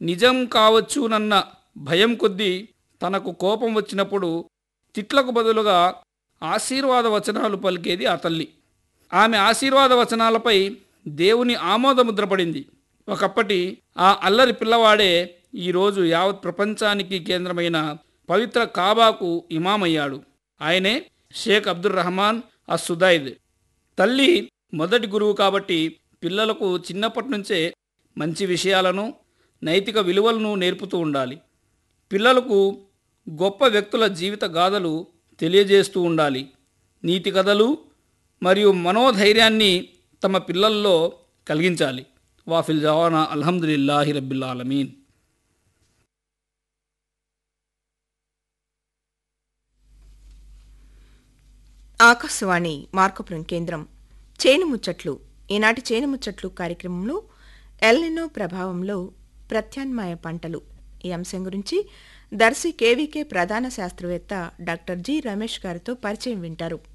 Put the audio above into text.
నిజం కావచ్చునన్న భయం కొద్దీ తనకు కోపం వచ్చినప్పుడు తిట్లకు బదులుగా ఆశీర్వాద వచనాలు పలికేది ఆ తల్లి ఆమె ఆశీర్వాద వచనాలపై దేవుని ఆమోదముద్ర పడింది ఒకప్పటి ఆ అల్లరి పిల్లవాడే ఈరోజు యావత్ ప్రపంచానికి కేంద్రమైన పవిత్ర కాబాకు ఇమామయ్యాడు ఆయనే షేక్ అబ్దుల్ రహమాన్ అస్సుదైద్ తల్లి మొదటి గురువు కాబట్టి పిల్లలకు చిన్నప్పటి నుంచే మంచి విషయాలను నైతిక విలువలను నేర్పుతూ ఉండాలి పిల్లలకు గొప్ప వ్యక్తుల జీవిత గాథలు తెలియజేస్తూ ఉండాలి నీతి కథలు మరియు మనోధైర్యాన్ని తమ పిల్లల్లో కలిగించాలి వాఫిల్ జవానా అల్హమ్దులిల్లాహి రబ్బిల్ ఆలమీన్ ఆకాశవాణి మార్కపురం కేంద్రం చేను ముచ్చట్లు ఈనాటి చేను ముచ్చట్లు కార్యక్రమంలో ఎల్నినో ప్రభావంలో ప్రత్యామ్నాయ పంటలు ఈ అంశం గురించి దర్శి కేవీకే ప్రధాన శాస్త్రవేత్త డాక్టర్ జి రమేష్ గారితో పరిచయం వింటారు